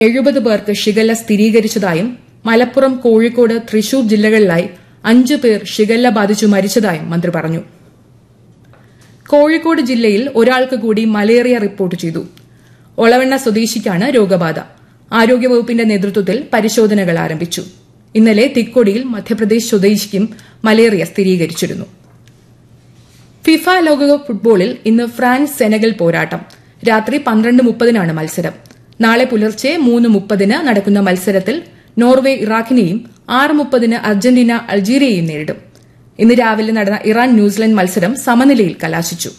എഴുപത് പേർക്ക് ഷിഗല്ല സ്ഥിരീകരിച്ചതായും മലപ്പുറം കോഴിക്കോട് തൃശൂർ ജില്ലകളിലായി അഞ്ചു പേർ ഷിഗല്ല ബാധിച്ചു മരിച്ചതായും മന്ത്രി പറഞ്ഞു കോഴിക്കോട് ജില്ലയിൽ ഒരാൾക്ക് കൂടി മലേറിയ റിപ്പോർട്ട് ചെയ്തു ഒളവെണ്ണ സ്വദേശിക്കാണ് രോഗബാധ ആരോഗ്യവകുപ്പിന്റെ നേതൃത്വത്തിൽ പരിശോധനകൾ ആരംഭിച്ചു ഇന്നലെ തിക്കൊടിയിൽ മധ്യപ്രദേശ് സ്വദേശിക്കും മലേറിയ സ്ഥിരീകരിച്ചിരുന്നു ഫിഫ ലോകകപ്പ് ഫുട്ബോളിൽ ഇന്ന് ഫ്രാൻസ് സെനഗൽ പോരാട്ടം രാത്രി പന്ത്രണ്ട് മുപ്പതിനാണ് മത്സരം നാളെ പുലർച്ചെ മൂന്ന് മുപ്പതിന് നടക്കുന്ന മത്സരത്തിൽ നോർവേ ഇറാഖിനെയും ആറ് മുപ്പതിന് അർജന്റീന അൾജീരിയയെയും നേരിടും ഇന്ന് രാവിലെ നടന്ന ഇറാൻ ന്യൂസിലൻഡ് മത്സരം സമനിലയിൽ കലാശിച്ചു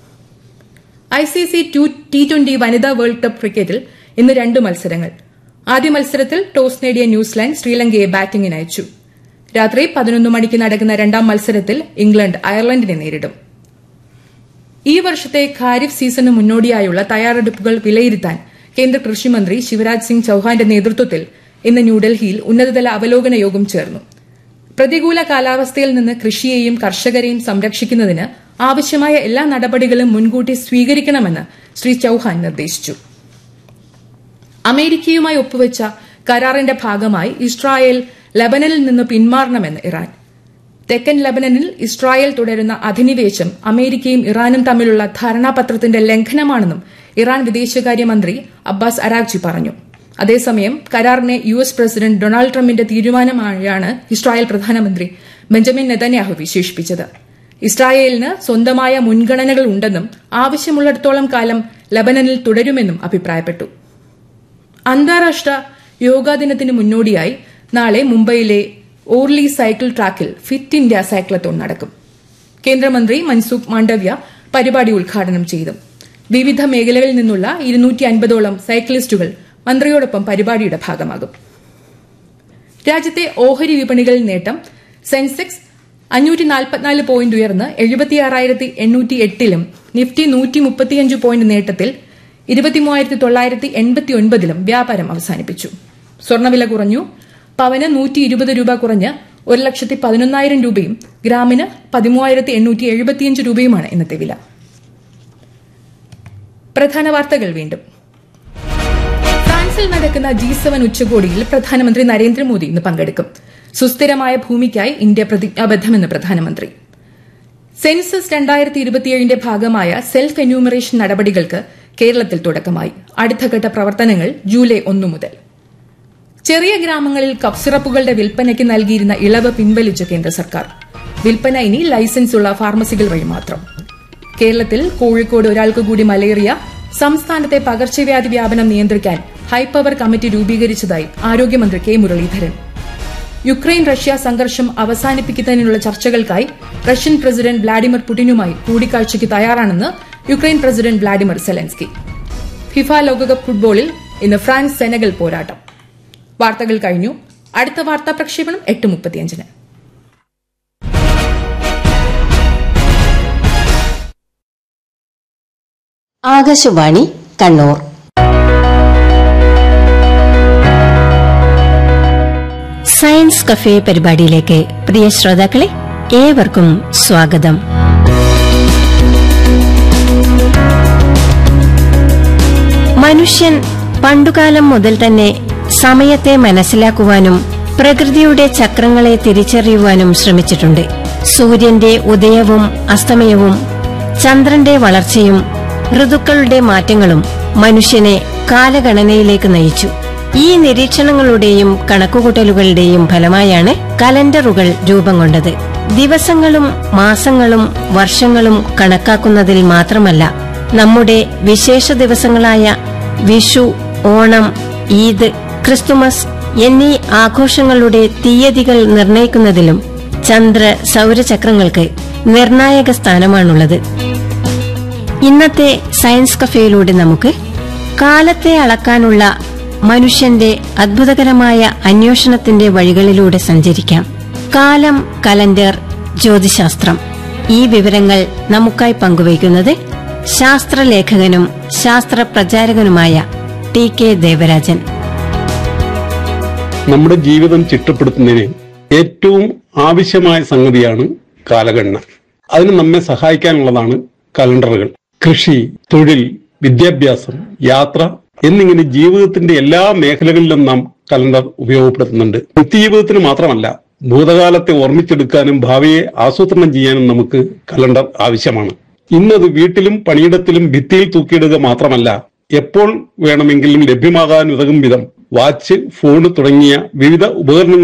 ഐസിസി ടി ട്വന്റി വനിതാ വേൾഡ് കപ്പ് ക്രിക്കറ്റിൽ ഇന്ന് രണ്ട് മത്സരങ്ങൾ ആദ്യ മത്സരത്തിൽ ടോസ് നേടിയ ന്യൂസിലാൻഡ് ശ്രീലങ്കയെ ബാറ്റിംഗിന് അയച്ചു രാത്രി പതിനൊന്ന് മണിക്ക് നടക്കുന്ന രണ്ടാം മത്സരത്തിൽ ഇംഗ്ലണ്ട് അയർലൻഡിനെ നേരിടും ഈ വർഷത്തെ ഖാരിഫ് സീസണിന് മുന്നോടിയായുള്ള തയ്യാറെടുപ്പുകൾ വിലയിരുത്താൻ കേന്ദ്ര കൃഷിമന്ത്രി ശിവരാജ് സിംഗ് ചൌഹാന്റെ നേതൃത്വത്തിൽ ഇന്ന് ന്യൂഡൽഹിയിൽ ഉന്നതതല അവലോകന യോഗം ചേർന്നു പ്രതികൂല കാലാവസ്ഥയിൽ നിന്ന് കൃഷിയെയും കർഷകരെയും സംരക്ഷിക്കുന്നതിന് ആവശ്യമായ എല്ലാ നടപടികളും മുൻകൂട്ടി സ്വീകരിക്കണമെന്ന് ശ്രീ ചൌഹാൻ നിർദ്ദേശിച്ചു അമേരിക്കയുമായി ഒപ്പുവെച്ച കരാറിന്റെ ഭാഗമായി ഇസ്രായേൽ ലബനനിൽ നിന്ന് പിന്മാറണമെന്ന് ഇറാൻ തെക്കൻ ലബനനിൽ ഇസ്രായേൽ തുടരുന്ന അധിനിവേശം അമേരിക്കയും ഇറാനും തമ്മിലുള്ള ധാരണാപത്രത്തിന്റെ ലംഘനമാണെന്നും ഇറാൻ വിദേശകാര്യമന്ത്രി അബ്ബാസ് അരാഗ്ചി പറഞ്ഞു അതേസമയം കരാറിനെ യു എസ് പ്രസിഡന്റ് ഡൊണാൾഡ് ട്രംപിന്റെ തീരുമാനമായാണ് ഇസ്രായേൽ പ്രധാനമന്ത്രി ബെഞ്ചമിൻ നെതന്യാഹു വിശേഷിപ്പിച്ചത് ഇസ്രായേലിന് സ്വന്തമായ മുൻഗണനകൾ ഉണ്ടെന്നും ആവശ്യമുള്ളിടത്തോളം കാലം ലബനനിൽ തുടരുമെന്നും അഭിപ്രായപ്പെട്ടു അന്താരാഷ്ട്ര യോഗാ ദിനത്തിന് മുന്നോടിയായി നാളെ മുംബൈയിലെ ഓർലി സൈക്കിൾ ട്രാക്കിൽ ഫിറ്റ് ഇന്ത്യ സൈക്ലത്തോൺ നടക്കും കേന്ദ്രമന്ത്രി മൻസുഖ് മാണ്ഡവ്യ പരിപാടി ഉദ്ഘാടനം ചെയ്തു വിവിധ മേഖലകളിൽ നിന്നുള്ള ഇരുന്നൂറ്റി അൻപതോളം സൈക്ലിസ്റ്റുകൾ മന്ത്രിയോടൊപ്പം പരിപാടിയുടെ ഭാഗമാകും രാജ്യത്തെ ഓഹരി വിപണികളിൽ നേട്ടം സെൻസെക്സ് അഞ്ഞൂറ്റി നാൽപ്പത്തിനാല് പോയിന്റ് ഉയർന്ന് എഴുപത്തിയാറായിരത്തി എണ്ണൂറ്റി എട്ടിലും നിഫ്റ്റി നൂറ്റി മുപ്പത്തിയഞ്ച് പോയിന്റ് നേട്ടത്തിൽ ഇരുപത്തിമൂവായിരത്തി തൊള്ളായിരത്തി എൺപത്തി ഒൻപതിലും വ്യാപാരം അവസാനിപ്പിച്ചു സ്വർണ്ണവില കുറഞ്ഞു പവന് നൂറ്റി ഇരുപത് രൂപ കുറഞ്ഞ് ഒരു ലക്ഷത്തി പതിനൊന്നായിരം രൂപയും ഗ്രാമിന് പതിമൂവായിരത്തി എണ്ണൂറ്റി എഴുപത്തിയഞ്ച് രൂപയുമാണ് ഇന്നത്തെ വില പ്രധാന വാർത്തകൾ വീണ്ടും ഫ്രാൻസിൽ നടക്കുന്ന ജി സെവൻ ഉച്ചകോടിയിൽ പ്രധാനമന്ത്രി നരേന്ദ്രമോദി ഇന്ന് പങ്കെടുക്കും സുസ്ഥിരമായ ഭൂമിക്കായി ഇന്ത്യ പ്രതിജ്ഞാബദ്ധമെന്ന് പ്രധാനമന്ത്രി സെൻസസ് രണ്ടായിരത്തി ഇരുപത്തിയേഴിന്റെ ഭാഗമായ സെൽഫ് എന്യൂമറേഷൻ നടപടികൾക്ക് കേരളത്തിൽ തുടക്കമായി അടുത്തഘട്ട പ്രവർത്തനങ്ങൾ ജൂലൈ ഒന്നു മുതൽ ചെറിയ ഗ്രാമങ്ങളിൽ കപ്സിറപ്പുകളുടെ വിൽപ്പനയ്ക്ക് നൽകിയിരുന്ന ഇളവ് പിൻവലിച്ച കേന്ദ്ര സർക്കാർ വിൽപ്പന ഇനി ലൈസൻസ് ഉള്ള ഫാർമസികൾ വഴി മാത്രം കേരളത്തിൽ കോഴിക്കോട് ഒരാൾക്ക് കൂടി മലേറിയ സംസ്ഥാനത്തെ പകർച്ചവ്യാധി വ്യാപനം നിയന്ത്രിക്കാൻ ഹൈപ്പവർ കമ്മിറ്റി രൂപീകരിച്ചതായി ആരോഗ്യമന്ത്രി കെ മുരളീധരൻ യുക്രൈൻ റഷ്യ സംഘർഷം അവസാനിപ്പിക്കുന്നതിനുള്ള ചർച്ചകൾക്കായി റഷ്യൻ പ്രസിഡന്റ് വ്ളാഡിമിർ പുടിനുമായി കൂടിക്കാഴ്ചയ്ക്ക് തയ്യാറാണെന്ന് Ukraine president Vladimir Zelensky FIFA ലോകകപ്പ് ഫുട്ബോളിൽ ഇന്ന് ഫ്രാൻസ് സെനഗൽ പോരാട്ടം വാർത്തകൾ കഴിഞ്ഞു അടുത്ത വാർത്താ പ്രക്ഷേപണം എട്ട് മുപ്പത്തിയഞ്ചിന് ആകാശവാണി കണ്ണൂർ സയൻസ് കഫേ പരിപാടിയിലേക്ക് പ്രിയ ശ്രോതാക്കളെ ഏവർക്കും സ്വാഗതം മനുഷ്യൻ പണ്ടുകാലം മുതൽ തന്നെ സമയത്തെ മനസ്സിലാക്കുവാനും പ്രകൃതിയുടെ ചക്രങ്ങളെ തിരിച്ചറിയുവാനും ശ്രമിച്ചിട്ടുണ്ട് സൂര്യന്റെ ഉദയവും അസ്തമയവും ചന്ദ്രന്റെ വളർച്ചയും ഋതുക്കളുടെ മാറ്റങ്ങളും മനുഷ്യനെ കാലഗണനയിലേക്ക് നയിച്ചു ഈ നിരീക്ഷണങ്ങളുടെയും കണക്കുകൂട്ടലുകളുടെയും ഫലമായാണ് കലണ്ടറുകൾ രൂപം കൊണ്ടത് ദിവസങ്ങളും മാസങ്ങളും വർഷങ്ങളും കണക്കാക്കുന്നതിൽ മാത്രമല്ല നമ്മുടെ വിശേഷ ദിവസങ്ങളായ വിഷു ഓണം ഈദ് ക്രിസ്തുമസ് എന്നീ ആഘോഷങ്ങളുടെ തീയതികൾ നിർണയിക്കുന്നതിലും ചന്ദ്ര സൗരചക്രങ്ങൾക്ക് നിർണായക സ്ഥാനമാണുള്ളത് ഇന്നത്തെ സയൻസ് കഫേയിലൂടെ നമുക്ക് കാലത്തെ അളക്കാനുള്ള മനുഷ്യന്റെ അത്ഭുതകരമായ അന്വേഷണത്തിന്റെ വഴികളിലൂടെ സഞ്ചരിക്കാം കാലം കലണ്ടർ ജ്യോതിശാസ്ത്രം ഈ വിവരങ്ങൾ നമുക്കായി പങ്കുവയ്ക്കുന്നത് ശാസ്ത്രലേഖകനും ശാസ്ത്ര പ്രചാരകനുമായ ടി കെ ദേവരാജൻ നമ്മുടെ ജീവിതം ചിട്ടപ്പെടുത്തുന്നതിന് ഏറ്റവും ആവശ്യമായ സംഗതിയാണ് കാലഗണന അതിന് നമ്മെ സഹായിക്കാനുള്ളതാണ് കലണ്ടറുകൾ കൃഷി തൊഴിൽ വിദ്യാഭ്യാസം യാത്ര എന്നിങ്ങനെ ജീവിതത്തിന്റെ എല്ലാ മേഖലകളിലും നാം കലണ്ടർ ഉപയോഗപ്പെടുത്തുന്നുണ്ട് നിത്യജീവിതത്തിന് മാത്രമല്ല ഭൂതകാലത്തെ ഓർമ്മിച്ചെടുക്കാനും ഭാവിയെ ആസൂത്രണം ചെയ്യാനും നമുക്ക് കലണ്ടർ ആവശ്യമാണ് ഇന്നത് വീട്ടിലും പണിയിടത്തിലും ഭിത്തിയിൽ തൂക്കിയിടുക മാത്രമല്ല എപ്പോൾ വേണമെങ്കിലും ലഭ്യമാകാൻ ഉതകും വിധം വാച്ച് ഫോൺ തുടങ്ങിയ വിവിധ ഉപകരണങ്ങൾ